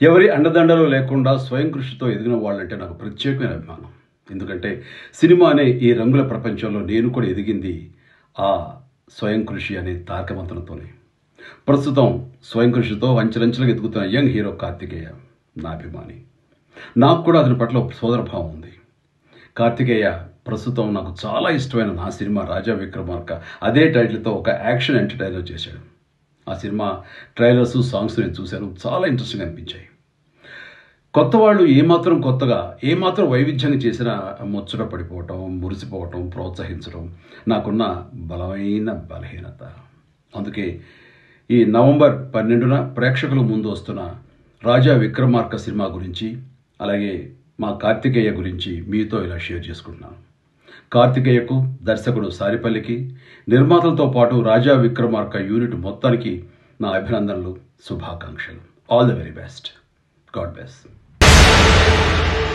ఎవరి అండదండలు లేకుండా స్వయం కృషితో ఎదిగిన వాళ్ళంటే నాకు ప్రత్యేకమైన అభిమానం ఎందుకంటే సినిమా అనే ఈ రంగుల ప్రపంచంలో నేను కూడా ఎదిగింది ఆ స్వయం కృషి అనే తారకమంత్రంతోనే ప్రస్తుతం స్వయం కృషితో అంచెలంచెలుగా ఎదుగుతున్న యంగ్ హీరో కార్తికేయ నా అభిమాని నాకు కూడా అతని పట్ల ఒక సోదరభావం ఉంది కార్తికేయ ప్రస్తుతం నాకు చాలా ఇష్టమైన నా సినిమా రాజా విక్రమార్క అదే టైటిల్తో ఒక యాక్షన్ ఎంటర్టైనర్ చేశాడు ఆ సినిమా ట్రైలర్స్ సాంగ్స్ నేను చూశాను చాలా ఇంట్రెస్టింగ్ అనిపించాయి కొత్త వాళ్ళు ఏమాత్రం కొత్తగా ఏమాత్రం వైవిధ్యంగా చేసినా ముచ్చట పడిపోవటం మురిసిపోవటం ప్రోత్సహించడం నాకున్న బలమైన బలహీనత అందుకే ఈ నవంబర్ పన్నెండున ప్రేక్షకుల ముందు వస్తున్న రాజా విక్రమార్క సినిమా గురించి అలాగే మా కార్తికేయ గురించి మీతో ఇలా షేర్ చేసుకుంటున్నాను కార్తికేయకు దర్శకుడు సారిపల్లికి నిర్మాతలతో పాటు రాజా విక్రమార్క యూనిట్ మొత్తానికి నా అభినందనలు శుభాకాంక్షలు all the very best God best